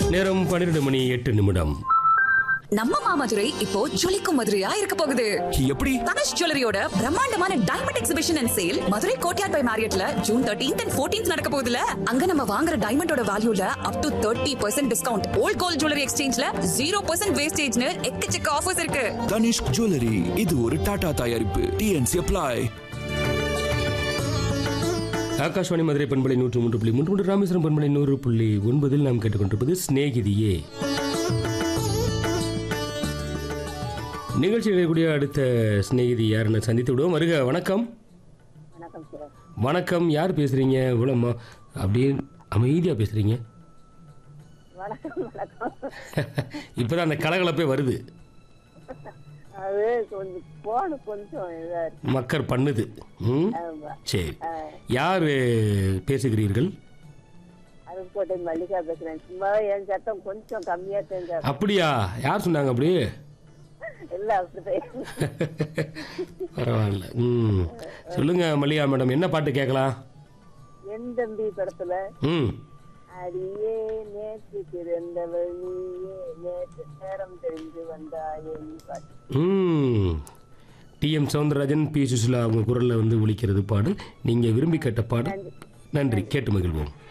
நேரம் பன்னிரண்டு மணி எட்டு நிமிடம் நம்ம மாமதுரை இப்போ ஜொலிக்கும் மதுரையா இருக்க போகுது எப்படி தனுஷ் ஜுவல்லரியோட பிரம்மாண்டமான diamond exhibition and sale Madurai Courtyard by மேரியட்ல ஜூன் தேர்ட்டீன்த் அண்ட் ஃபோர்டீன்த் நடக்க போகுதுல அங்க நம்ம வாங்குற டைமண்டோட வேல்யூல up to thirty percent discount old gold jewellery எக்ஸ்சேஞ்ச்ல ஜீரோ பர்சன்ட் வேஸ்டேஜ்னு எக்கச்சக்க ஆஃபர்ஸ் இருக்கு தனிஷ்க் ஜுவல்லரி இது ஒரு டாடா தயாரிப்பு டிஎன்சி அப்ளை ஆகாஷ்வாணி மதுரை பண்பலை நூற்று மூன்று புள்ளி மூன்று மூன்று ராமேஸ்வரம் பண்பலை நூறு புள்ளி ஒன்பதில் நாம் கேட்டுக்கொண்டிருப்பது சிநேகிதியே நிகழ்ச்சியில் இருக்கக்கூடிய அடுத்த சிநேகிதி யாருன்னு சந்தித்து விடுவோம் வருக வணக்கம் வணக்கம் சார் வணக்கம் யார் பேசுறீங்க இவ்வளோம்மா அப்படியே அமைதியாக பேசுறீங்க வணக்கம் வணக்கம் இப்போதான் அந்த கலகலப்பே வருது அது கொஞ்சம் போன கொஞ்சம் இதா இருக்கு மக்கர் பண்ணுது ம் ஆமா. சரி யார் பேசுகிறீர்கள் அது போட்டு மல்லிகா பேசுறேன் சும்மா என் சத்தம் கொஞ்சம் கம்மியா தெரிஞ்சா அப்படியா யார் சொன்னாங்க அப்படி இல்ல அப்படிதான் பரவாயில்ல ம் சொல்லுங்க மல்லிகா மேடம் என்ன பாட்டு கேட்கலாம் என் தம்பி படத்துல ம் அடியே நேற்று பிறந்தவள் நீயே நேற்று நேரம் தெரிஞ்சு வந்தாயே நீ பாட்டு ம் டிஎம் சவுந்தரராஜன் பி சுசிலா அவங்க குரலில் வந்து ஒலிக்கிறது பாடு நீங்கள் விரும்பி கேட்ட பாடு நன்றி கேட்டு மகிழ்வோம்